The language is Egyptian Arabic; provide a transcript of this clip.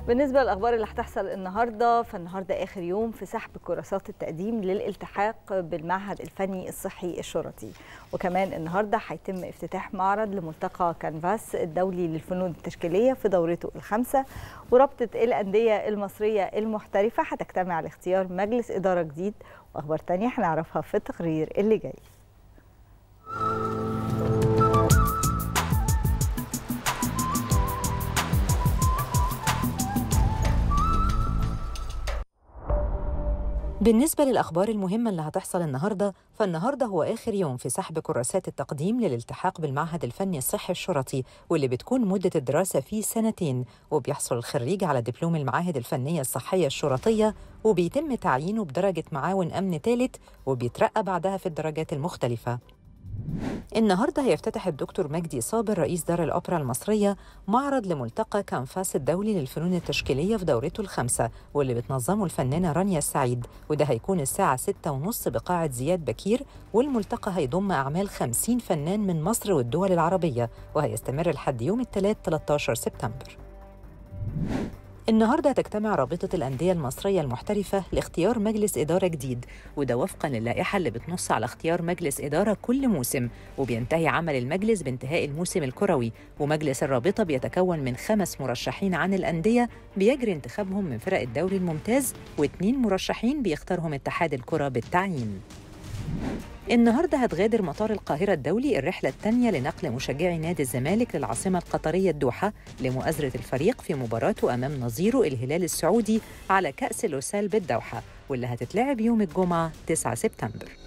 بالنسبة للأخبار اللي هتحصل النهاردة فالنهاردة آخر يوم في سحب كراسات التقديم للالتحاق بالمعهد الفني الصحي الشرطي وكمان النهاردة هيتم افتتاح معرض لملتقى كانفاس الدولي للفنون التشكيلية في دورته الخامسة ورابطة الأندية المصرية المحترفة هتجتمع لاختيار مجلس إدارة جديد وأخبار تانية هنعرفها في التقرير اللي جاي بالنسبة للأخبار المهمة اللي هتحصل النهاردة فالنهاردة هو آخر يوم في سحب كراسات التقديم للالتحاق بالمعهد الفني الصحي الشرطي واللي بتكون مدة الدراسة فيه سنتين وبيحصل الخريج على دبلوم المعاهد الفنية الصحية الشرطية وبيتم تعيينه بدرجة معاون أمن ثالث وبيترقى بعدها في الدرجات المختلفة النهارده هيفتتح الدكتور مجدي صابر رئيس دار الأوبرا المصرية معرض لملتقى كانفاس الدولي للفنون التشكيلية في دورته الخامسة واللي بتنظمه الفنانة رانيا السعيد وده هيكون الساعة ستة ونص بقاعة زياد بكير والملتقى هيضم أعمال 50 فنان من مصر والدول العربية وهيستمر لحد يوم الثلاث 13 سبتمبر النهارده هتجتمع رابطة الأندية المصرية المحترفة لاختيار مجلس إدارة جديد وده وفقا للائحة اللي بتنص على اختيار مجلس إدارة كل موسم وبينتهي عمل المجلس بانتهاء الموسم الكروي ومجلس الرابطة بيتكون من خمس مرشحين عن الأندية بيجري انتخابهم من فرق الدوري الممتاز واثنين مرشحين بيختارهم اتحاد الكرة بالتعيين النهارده هتغادر مطار القاهرة الدولي الرحلة الثانية لنقل مشجعي نادي الزمالك للعاصمة القطرية الدوحة لمؤازرة الفريق في مباراته أمام نظيره الهلال السعودي على كأس لوسال بالدوحة واللي هتتلعب يوم الجمعة 9 سبتمبر